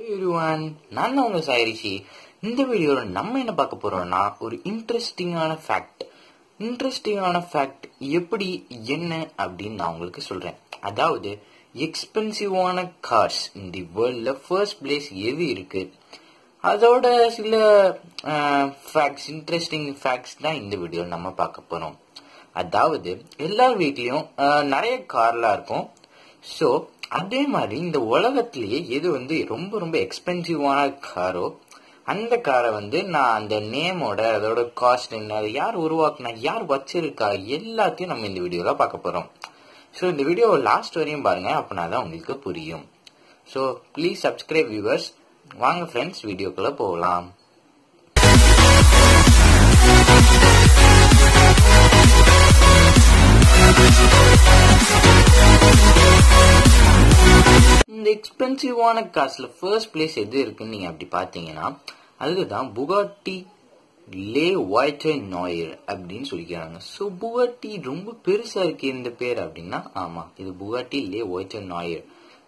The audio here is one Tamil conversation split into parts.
everyone. நான் தான் உங்க சாய்ரிஷி இந்த வீடியோவில் நம்ம என்ன பார்க்க போறோம்னா ஒரு இன்ட்ரெஸ்டிங்கான ஃபேக்ட் இன்ட்ரெஸ்டிங்கான ஃபேக்ட் எப்படி என்ன அப்படின்னு நான் உங்களுக்கு சொல்றேன் அதாவது எக்ஸ்பென்சிவான கார்ஸ் இந்த வேர்ல்ட்ல ஃபர்ஸ்ட் பிளேஸ் எது இருக்கு அதோட சில ஃபேக்ட்ஸ் இன்ட்ரெஸ்டிங் ஃபேக்ட்ஸ் தான் இந்த வீடியோ நம்ம பார்க்க போறோம் அதாவது எல்லா வீட்லயும் அஹ், நிறைய கார்லாம் இருக்கும் ஸோ அதே மாதிரி இந்த உலகத்திலேயே எது வந்து ரொம்ப ரொம்ப எக்ஸ்பென்சிவான காரோ அந்த காரை வந்து நான் அந்த நேமோட அதோட காஸ்ட் என்ன அது யார் உருவாக்குனா யார் வச்சிருக்கா எல்லாத்தையும் நம்ம இந்த வீடியோல பார்க்க போறோம் ஸோ இந்த வீடியோ லாஸ்ட் வரையும் பாருங்க அப்படின்னா தான் உங்களுக்கு புரியும் ஸோ ப்ளீஸ் சப்ஸ்கிரைப் வியூவர்ஸ் வாங்க ஃப்ரெண்ட்ஸ் வீடியோக்குள்ள போகலாம் இந்த எக்ஸ்பென்சிவான கார்ஸ்ல ஃபர்ஸ்ட் பிளேஸ் எது இருக்குன்னு நீங்க அப்படி பாத்தீங்கன்னா அதுதான் புகாட்டி லே ஒயிட் நாயர் அப்படின்னு சொல்லிக்கிறாங்க ஸோ புகாட்டி ரொம்ப பெருசா இருக்கு இந்த பேர் அப்படின்னா ஆமா இது புகாட்டி லே ஒயிட் நாயர்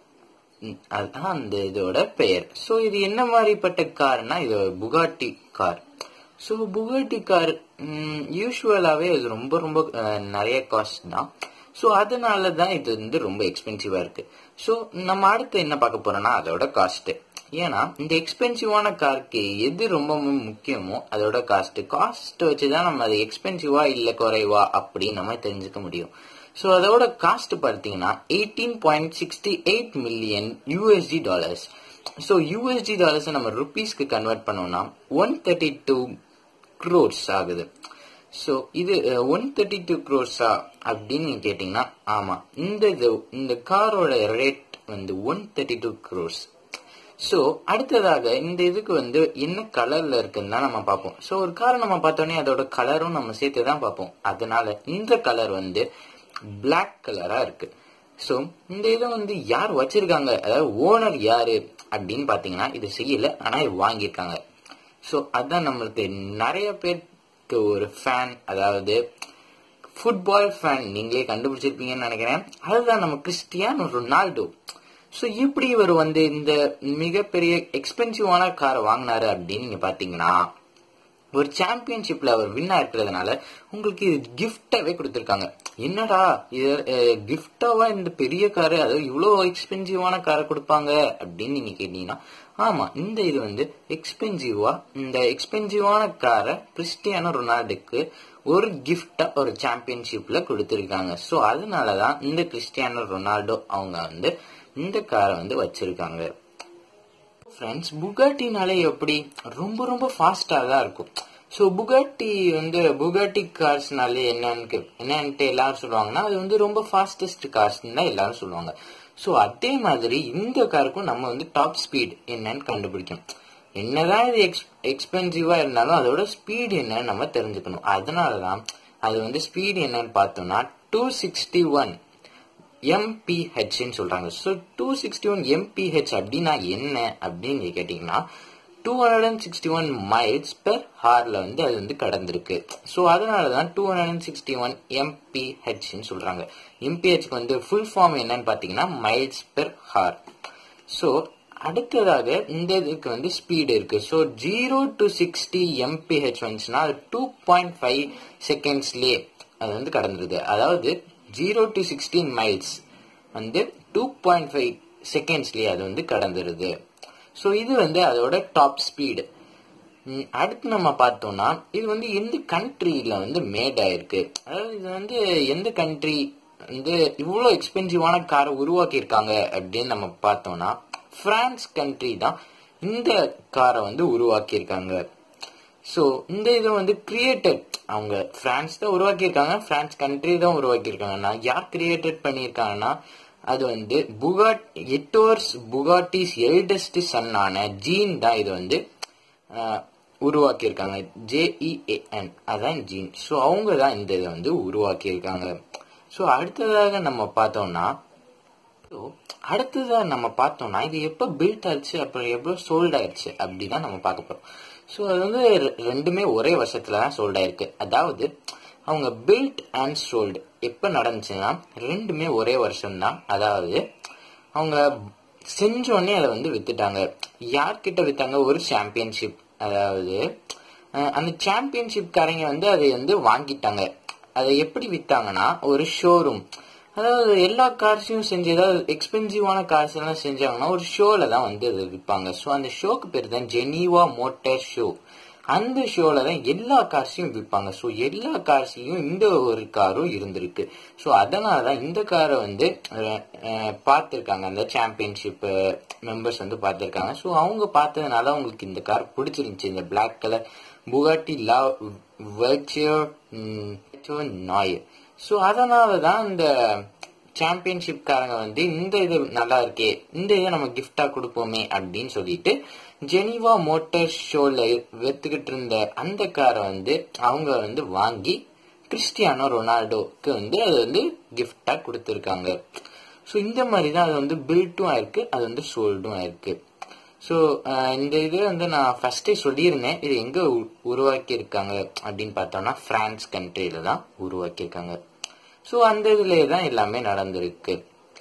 ம், அதுதான் அந்த இதோட பெயர் ஸோ இது என்ன மாதிரிப்பட்ட கார்னா இது Bugatti car so Bugatti car யூஸ்வலாகவே இது ரொம்ப ரொம்ப அஹ், நிறைய காஸ்ட் தான் ஸோ அதனால தான் இது வந்து ரொம்ப எக்ஸ்பென்சிவா இருக்கு ஸோ நம்ம அடுத்து என்ன பார்க்க போறோம்னா அதோட காஸ்ட் ஏன்னா இந்த எக்ஸ்பென்சிவான காருக்கு எது ரொம்ப முக்கியமோ அதோட காஸ்ட் காஸ்ட் வச்சு தான் நம்ம அது எக்ஸ்பென்சிவா இல்லை குறைவா அப்படின்னு நம்ம தெரிஞ்சுக்க முடியும் ஸோ அதோட காஸ்ட் பார்த்தீங்கன்னா eighteen point sixty eight million USD dollars so USD டாலர்ஸை நம்ம ருபீஸ்க்கு கன்வெர்ட் பண்ணோம்னா ஒன் தேர்ட்டி டூ க்ரோர்ஸ் ஆகுது ஸோ இது ஒன் தேர்ட்டி டூ க்ரோர்ஸா அப்படின்னு நீங்க கேட்டிங்கன்னா ஆமாம் இந்த இது இந்த காரோட ரேட் வந்து one thirty two crores so அடுத்ததாக இந்த இதுக்கு வந்து என்ன கலர்ல இருக்குன்னு தான் நம்ம பார்ப்போம் ஸோ ஒரு காரை நம்ம பார்த்தோன்னே அதோட கலரும் நம்ம சேர்த்து தான் பார்ப்போம் அதனால இந்த கலர் வந்து Black கலரா இருக்கு ஸோ இந்த இதை வந்து யார் வச்சிருக்காங்க அதாவது ஓனர் யாரு அப்படின்னு பார்த்தீங்கன்னா இது செய்யல ஆனால் இது வாங்கியிருக்காங்க ஸோ அதான் நம்மளுக்கு நிறைய பேருக்கு ஒரு ஃபேன் அதாவது ஃபுட்பால் ஃபேன் நீங்களே கண்டுபிடிச்சிருப்பீங்கன்னு நினைக்கிறேன் அதுதான் நம்ம கிறிஸ்டியானோ ரொனால்டோ ஸோ எப்படி இவர் வந்து இந்த மிகப்பெரிய எக்ஸ்பென்சிவான காரை வாங்கினாரு அப்படின்னு நீங்க பாத்தீங்கன்னா ஒரு சாம்பியன்ஷிப்ல அவர் வின்னா இருக்கிறதுனால உங்களுக்கு இது கிஃப்டாவே கொடுத்துருக்காங்க என்னடா இது கிஃப்டாவா இந்த பெரிய காரு அதாவது இவ்வளோ எக்ஸ்பென்சிவான காரை கொடுப்பாங்க அப்படின்னு நீங்க கேட்டீங்கன்னா ஆமா இந்த இது வந்து எக்ஸ்பென்சிவா இந்த எக்ஸ்பென்சிவான காரை கிறிஸ்டியானோ ரொனால்டுக்கு ஒரு கிஃப்டா ஒரு சாம்பியன்ஷிப்ல கொடுத்துருக்காங்க ஸோ அதனாலதான் இந்த கிறிஸ்டியானோ ரொனால்டோ அவங்க வந்து இந்த காரை வந்து வச்சிருக்காங்க ஃப்ரெண்ட்ஸ் புகாட்டினாலே எப்படி ரொம்ப ரொம்ப ஃபாஸ்டாக தான் இருக்கும் ஸோ புகாட்டி வந்து புகாட்டி கார்ஸ்னாலே என்னன்னு கே- என்னன்ட்டு எல்லாரும் சொல்லுவாங்கன்னா அது வந்து ரொம்ப ஃபாஸ்டஸ்ட் கார்ஸ்ன்னு தான் எல்லாரும் சொல்லுவாங்க ஸோ அதே மாதிரி இந்த காருக்கும் நம்ம வந்து டாப் ஸ்பீட் என்னன்னு கண்டுபிடிக்கணும் என்னதான் இது எக்ஸ் எக்ஸ்பென்சிவா இருந்தாலும் அதோட ஸ்பீடு என்னன்னு நம்ம தெரிஞ்சுக்கணும் அதனால தான் அது வந்து ஸ்பீடு என்னன்னு பார்த்தோம்னா டூ சிக்ஸ்டி ஒன் எம்பிஹெச்னு சொல்றாங்க so two sixty one MPH அப்படின்னா என்ன அப்படின்னு நீங்க கேட்டீங்கன்னா two hundred and sixty one miles per ஹார்ல வந்து அது வந்து கடந்திருக்கு ஸோ அதனால தான் two hundred and sixty one எம்பிஹெச்னு சொல்றாங்க எம்பிஹெச்க்கு வந்து ஃபுல் ஃபார்ம் என்னன்னு பார்த்தீங்கன்னா மைல்ஸ் பெர் ஹார் ஸோ அடுத்ததாக இந்த இதுக்கு வந்து ஸ்பீடு இருக்கு so zero to sixty MPH வந்துச்சுன்னா அது டூ பாயிண்ட் ஃபைவ் செகண்ட்ஸ்லேயே அது வந்து கடந்துருது அதாவது ஜீரோ டு சிக்ஸ்டீன் மைல்ஸ் வந்து டூ பாயிண்ட் ஃபைவ் செகண்ட்ஸ்லேயே அது வந்து கடந்துருது ஸோ இது வந்து அதோட டாப் ஸ்பீடு அடுத்து நம்ம பார்த்தோம்னா இது வந்து எந்த கண்ட்ரியில வந்து மேட் ஆயிருக்கு அதாவது இது வந்து எந்த கண்ட்ரி வந்து இவ்வளோ எக்ஸ்பென்சிவான காரை உருவாக்கியிருக்காங்க அப்படின்னு நம்ம பார்த்தோம்னா பிரான்ஸ் கண்ட்ரி தான் இந்த காரை வந்து உருவாக்கியிருக்காங்க ஸோ இந்த இது வந்து கிரியேட்டட் அவங்க பிரான்ஸ் தான் உருவாக்கியிருக்காங்க பிரான்ஸ் கண்ட்ரி தான் உருவாக்கியிருக்காங்கன்னா யார் கிரியேட்டட் பண்ணியிருக்காங்கன்னா அது வந்து புகாட் எட்டோர்ஸ் புகாட்டிஸ் எல்டஸ்ட் சன்னான ஜீன் தான் இது வந்து ஆஹ், உருவாக்கியிருக்காங்க ஜேஇஏஎன் அதான் ஜீன் ஸோ அவங்க தான் இந்த இதை வந்து உருவாக்கியிருக்காங்க ஸோ அடுத்ததாக நம்ம பார்த்தோம்னா ஸோ அடுத்ததா நம்ம பார்த்தோம்னா இது எப்போ பில்ட் ஆயிடுச்சு அப்புறம் எப்போ சோல்ட் ஆயிடுச்சு அப்படிதான் நம்ம பார்க்க போறோம் ஸோ அது வந்து ரெ- ரெண்டுமே ஒரே வருஷத்துல தான் சோல்ட் ஆயிருக்கு அதாவது அவங்க பில்ட் அண்ட் சோல்டு எப்போ நடந்துச்சுன்னா ரெண்டுமே ஒரே வருஷம் தான் அதாவது அவங்க செஞ்சோடனே அதை வந்து வித்துட்டாங்க யார்கிட்ட வித்தாங்க ஒரு சாம்பியன்ஷிப் அதாவது அஹ், அந்த சாம்பியன்ஷிப்காரங்க வந்து அதை வந்து வாங்கிட்டாங்க அதை எப்படி வித்தாங்கன்னா ஒரு ஷோரூம் அதாவது எல்லா கார்ஸையும் செஞ்சு ஏதாவது எக்ஸ்பென்சிவான கார்ஸ் எல்லாம் செஞ்சாங்கன்னா ஒரு ஷோல தான் வந்து அதை விற்பாங்க ஸோ அந்த ஷோக்கு பேர் தான் ஜெனீவா மோட்டார் ஷோ அந்த ஷோல தான் எல்லா கார்ஸையும் விற்பாங்க ஸோ எல்லா கார்ஸ்லயும் இந்த ஒரு காரும் இருந்திருக்கு ஸோ அதனால தான் இந்த காரை வந்து பார்த்துருக்காங்க அந்த சாம்பியன்ஷிப் மெம்பர்ஸ் வந்து பார்த்துருக்காங்க ஸோ அவங்க பார்த்ததுனால அவங்களுக்கு இந்த கார் பிடிச்சிருந்துச்சு இந்த black colour Bugatti la voiture noire so அதனால தான் இந்த சாம்பியன்ஷிப் காரங்க வந்து இந்த இது நல்லா இருக்கே இந்த இதை நம்ம கிஃப்டா கொடுப்போமே அப்படின்னு சொல்லிட்டு ஜெனிவா மோட்டார் ஷோல வித்துக்கிட்டு இருந்த அந்த காரை வந்து அவங்க வந்து வாங்கி கிறிஸ்டியானோ ரொனால்டோக்கு வந்து அது வந்து கிஃப்டா கொடுத்துருக்காங்க ஸோ இந்த மாதிரி தான் அது வந்து பில்ட்டும் ஆயிருக்கு அது வந்து சோல்டும் ஆயிருக்கு ஸோ இந்த இது வந்து நான் ஃபர்ஸ்டே சொல்லியிருந்தேன் இது எங்க உ- உருவாக்கியிருக்காங்க அப்படின்னு பார்த்தோம்னா பிரான்ஸ் கண்ட்ரியில தான் உருவாக்கியிருக்காங்க ஸோ அந்த இதுல தான் எல்லாமே நடந்திருக்கு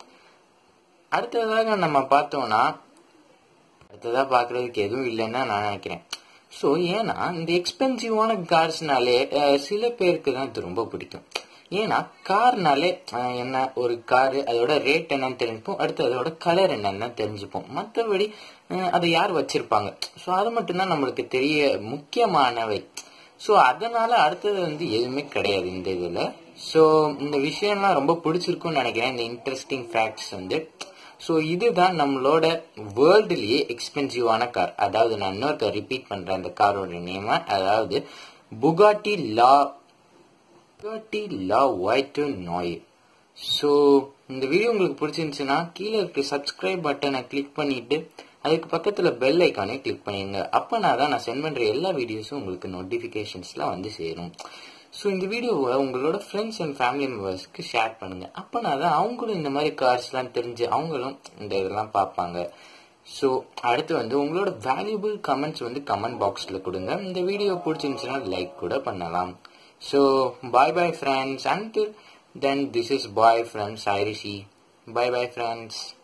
அடுத்ததாக நம்ம பார்த்தோம்னா அடுத்ததா பார்க்கறதுக்கு எதுவும் இல்லைன்னு தான் நான் நினைக்கிறேன் ஸோ ஏன்னா இந்த எக்ஸ்பென்சிவான கார்ஸ்னாலே அஹ், சில பேருக்கு தான் இது ரொம்ப பிடிக்கும் ஏன்னா கார்னாலே அஹ், என்ன ஒரு காரு அதோட ரேட் என்னன்னு தெரிஞ்சுப்போம் அடுத்து அதோட கலர் என்னன்னு தெரிஞ்சுப்போம் மற்றபடி அதை யார் வச்சிருப்பாங்க ஸோ அது மட்டும்தான் நம்மளுக்கு தெரிய முக்கியமானவை ஸோ அதனால அடுத்தது வந்து எதுவுமே கிடையாது இந்த இதில் ஸோ இந்த விஷயம்லாம் ரொம்ப பிடிச்சிருக்கும்னு நினைக்கிறேன் இந்த இன்ட்ரெஸ்டிங் ஃபேக்ட்ஸ் வந்து ஸோ இதுதான் நம்மளோட வேர்ல்டுலயே எக்ஸ்பென்சிவான கார் அதாவது நான் இன்னொருக்க ரிப்பீட் பண்றேன் அந்த காரோட நேம அதாவது புகாட்டி லா புகாட்டி லா ஒயிட் நாய் ஸோ இந்த வீடியோ உங்களுக்கு பிடிச்சிருந்துச்சுன்னா கீழே இருக்க சப்ஸ்கிரைப் பட்டனை கிளிக் பண்ணிட்டு அதுக்கு பக்கத்துல பெல் ஐக்கானே கிளிக் பண்ணிடுங்க அப்பனா தான் நான் சென்ட் பண்ற எல்லா வீடியோஸும் உங்களுக்கு நோட்டிபிகேஷன்ஸ்லாம் வந்து சேரும் ஸோ இந்த வீடியோவை உங்களோட ஃப்ரெண்ட்ஸ் அண்ட் ஃபேமிலி மெம்பர்ஸ்க்கு ஷேர் பண்ணுங்க அப்பனா தான் அவங்களும் இந்த மாதிரி கார்ஸ்லாம் தெரிஞ்சு அவங்களும் இந்த இதெல்லாம் பார்ப்பாங்க ஸோ அடுத்து வந்து உங்களோட வேல்யூபிள் கமெண்ட்ஸ் வந்து கமெண்ட் பாக்ஸில் கொடுங்க இந்த வீடியோ பிடிச்சிருந்துச்சுன்னா லைக் கூட பண்ணலாம் so bye bye friends and then this is bye friends ஐரிஷி பாய் பாய் ஃப்ரெண்ட்ஸ்